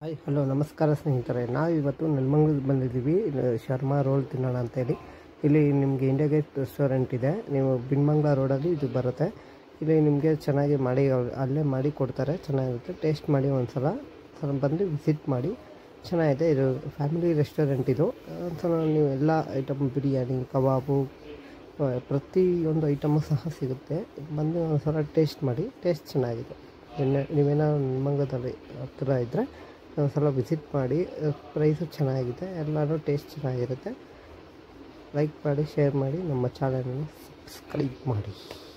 hi hello ನಮಸ್ಕಾರ ಸ್ನೇಹಿತರೆ ನಾವು ಇವತ್ತು ನೆಲಮಂಗ್ಲಕ್ಕೆ ಬಂದಿದ್ದೀವಿ ಇದು ಶರ್ಮಾ ರೋಲ್ ತಿನ್ನೋಣ ಅಂತೇಳಿ ಇಲ್ಲಿ ನಿಮಗೆ ಇಂಡಿಯಾ ಗೇಟ್ ರೆಸ್ಟೋರೆಂಟ್ ಇದೆ ನೀವು ಬಿನ್ಮಂಗ್ಲ ರೋಡಲ್ಲಿ ಇದು ಬರುತ್ತೆ ಇಲ್ಲಿ ನಿಮಗೆ ಚೆನ್ನಾಗಿ ಮಾಡಿ ಅವ್ರು ಅಲ್ಲೇ ಮಾಡಿ ಕೊಡ್ತಾರೆ ಚೆನ್ನಾಗಿರುತ್ತೆ ಟೇಸ್ಟ್ ಮಾಡಿ ಒಂದ್ಸಲ ಸಲ ಬಂದು ವಿಸಿಟ್ ಮಾಡಿ ಚೆನ್ನಾಗಿದೆ ಇದು ಫ್ಯಾಮಿಲಿ ರೆಸ್ಟೋರೆಂಟ್ ಇದು ಒಂದ್ಸಲ ನೀವು ಎಲ್ಲ ಐಟಮ್ ಬಿರಿಯಾನಿ ಕಬಾಬು ಆ, ಪ್ರತಿಯೊಂದು ಐಟಮು ಸಹ ಸಿಗುತ್ತೆ ಬಂದು ಒಂದ್ಸಲ ಟೇಸ್ಟ್ ಮಾಡಿ ಟೇಸ್ಟ್ ಚೆನ್ನಾಗಿದೆ ಇನ್ನು ನೀವೇನಾದ್ರು ನೆಲಮಂಗ್ಲದಲ್ಲಿ ಹತ್ತಿರ ಇದ್ದರೆ ಒಂದ್ಸಲ ವಿಸಿಟ್ ಮಾಡಿ ಪ್ರೈಸು ಚೆನ್ನಾಗಿದೆ ಎಲ್ಲನೂ ಟೇಸ್ಟ್ ಚೆನ್ನಾಗಿರುತ್ತೆ ಲೈಕ್ ಮಾಡಿ ಶೇರ್ ಮಾಡಿ ನಮ್ಮ ಚಾನಲನ್ನು ಸಬ್ಸ್ಕ್ರೈಬ್ ಮಾಡಿ